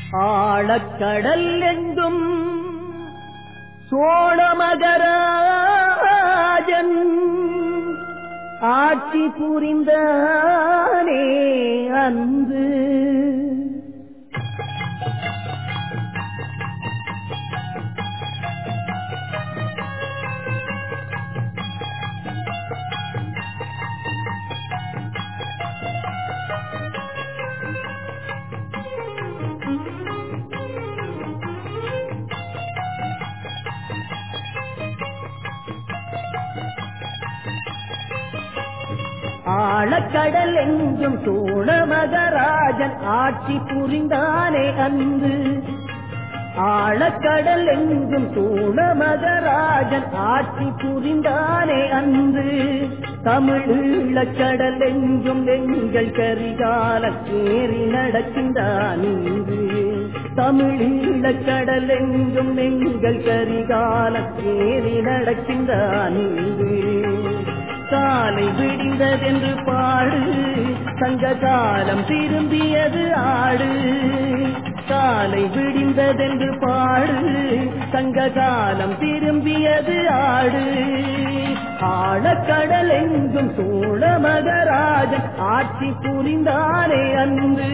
ஆழக்கடல் எங்கும் சோழமகராஜன் ஆட்சி புரிந்தானே அன்று ஆழக்கடல் எங்கும் சோழமகராஜன் ஆட்சி புரிந்தானே அன்று ஆழக்கடல் எங்கும் சோழமகராஜன் ஆட்சி புரிந்தானே அன்று தமிழீழக்கடல் எங்கும் எங்கள் கரிகால ஏறி நடக்கின்றான் இன்று தமிழீழக்கடல் எங்கும் எங்கள் கரிகால ஏறி நடக்கின்றான் இன்று காலை விடிந்ததென்று பாடு சங்க காலம் திரும்பியது ஆடு காலை விடிந்ததென்று பாடு சங்க காலம் திரும்பியது ஆடு ஆழக்கடல் எங்கும் சோழ மகராஜன் ஆட்சி புரிந்தானே அன்று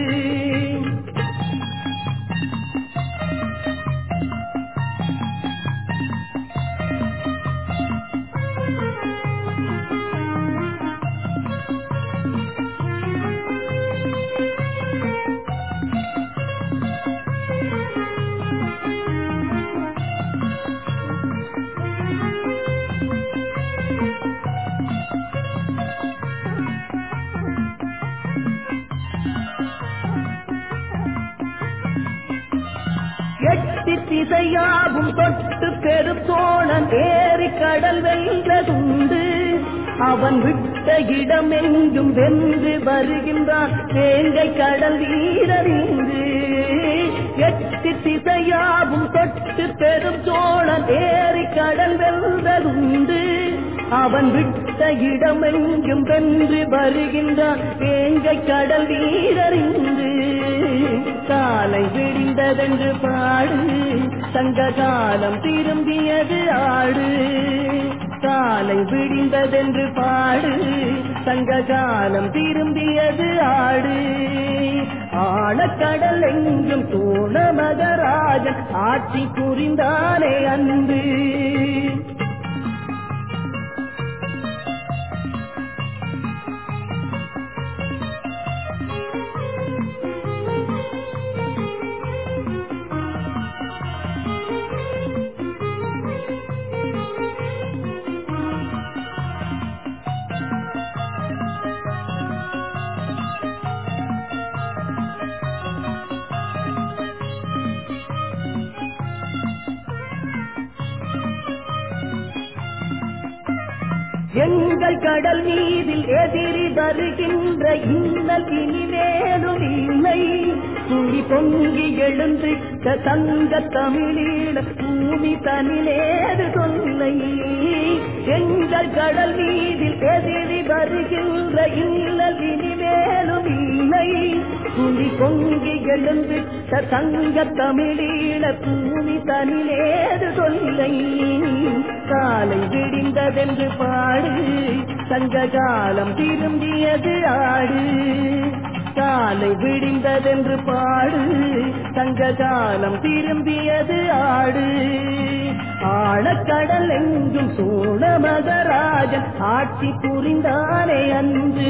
எட்டி திசையாகும் தொட்டு பெருத்தோழன் ஏறி கடல் வென்றதுண்டு அவன் விட்ட இடம் எங்கும் வென்று வருகின்றான் தேங்கை கடல் வீரறிந்து எட்டி திசையாகும் தொட்டு பெரும் சோழன் ஏறி கடல் வென்றதுண்டு அவன் விட்ட இடம் எங்கும் வென்று வருகின்றான் தேங்கை கடல் வீரறிந்து காலை விடிந்ததென்று பாடு சங்க காலம் திரும்பியது ஆடு காலை விடிந்ததென்று பாடு சங்க காலம் திரும்பியது ஆடு ஆழக்கடல் எங்கும் சோழ மகராஜன் ஆட்சி புரிந்தானே அன்று எங்கள் கடல் மீதில் எதிரி வருகின்ற இன்னல் இனிமேலும் இல்லை துளி பொங்கி எழுந்திட்ட தங்க தமிழீழ பூமி தனிலேது தொல்லை எங்கள் கடல் மீதில் எதிரி வருகின்ற இன்னல் இனிமேலும் இல்லை துளி பொங்கி எழுந்திட்ட தங்க தமிழீழ பூமி தனிலேது தொல்லை காலை விடிந்ததென்று பாடு சங்க காலம் திரும்பியது ஆடு காலை விடிந்ததென்று பாடு சங்க காலம் திரும்பியது ஆடு ஆழக்கடல் எங்கும் சோழ மகராஜன் ஆட்சி புரிந்தானே அன்று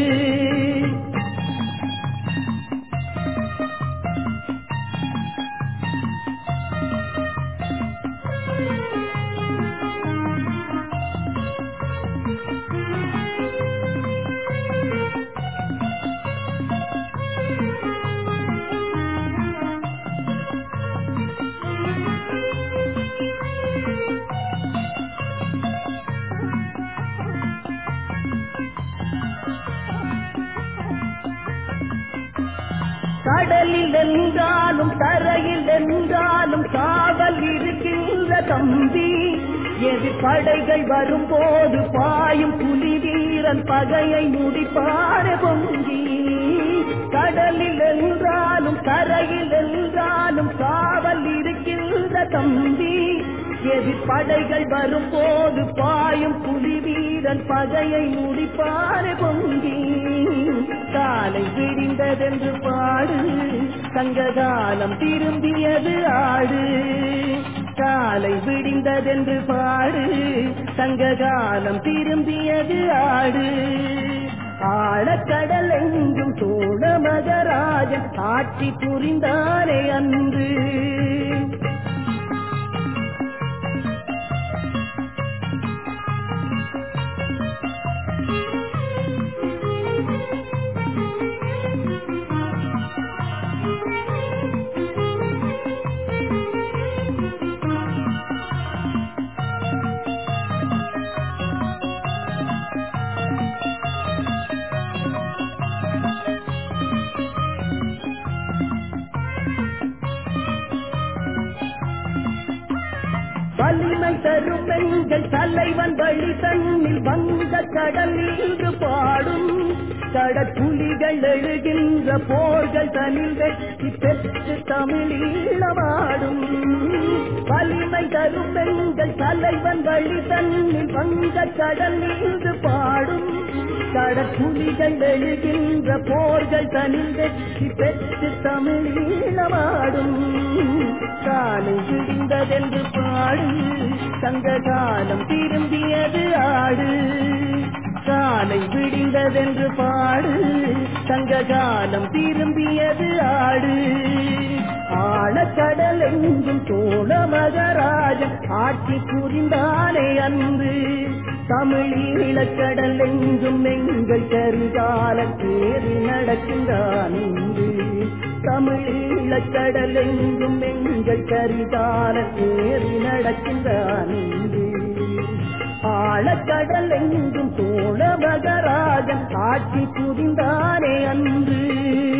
கடலில் என்றாலும் தரையில் என்றாலும் காவல் இருக்கின்ற தம்பி எது படைகள் வரும்போது பாயும் புலி வீரன் பகையை முடிப்பார பொங்கி கடலில் என்றாலும் கரையில் என்றாலும் காவல் இருக்கின்ற தம்பி எதிர்படைகள் வரும்போது பாயும் புலி வீரன் பகையை முடிப்பாரு பொங்கி காலை விடிந்ததென்று பாடு சங்ககாலம் திரும்பியது ஆடு காலை விடிந்ததென்று பாடு சங்ககாலம் திரும்பியது ஆடு ஆழக்கடல் எங்கும் சோழ மகராஜன் ஆட்சி புரிந்தானே அன்று வலிமை தரும் பெண்கள் தலைவன் வழி தன்னில் வந்த கடல் இன்று பாடும் கடற்குலிகள் எழுகின்ற போர்கள் தனில் வெற்றி பெற்று தமிழீழமாடும் வலிமை தரும் பெண்கள் தலைவன் வழி தன்னில் வந்த கடல் இன்று பாடும் கடற்குலிகள் எழுகின்ற போர்கள் தனில் வெற்றி பெற்று தமிழீழமாடும் காலை விடிந்ததென்று பாடு சங்க காலம் திரும்பியது ஆடு காலை விடிந்ததென்று பாடு சங்க காலம் திரும்பியது ஆடு ஆழக்கடல் எங்கும் சோழ மகராஜன் ஆட்சி புரிந்தானே அன்று தமிழீழக்கடல் எங்கும் எங்கள் கருகால தேறி நடக்கின்றான் இன்று தமிழீழக்கடல் எங்கும் எங்கள் கரிகால தேறி நடக்கின்றான் இன்று ஆழக்கடல் எங்கும் சோழ மகராஜன் ஆட்சி புரிந்தானே அன்று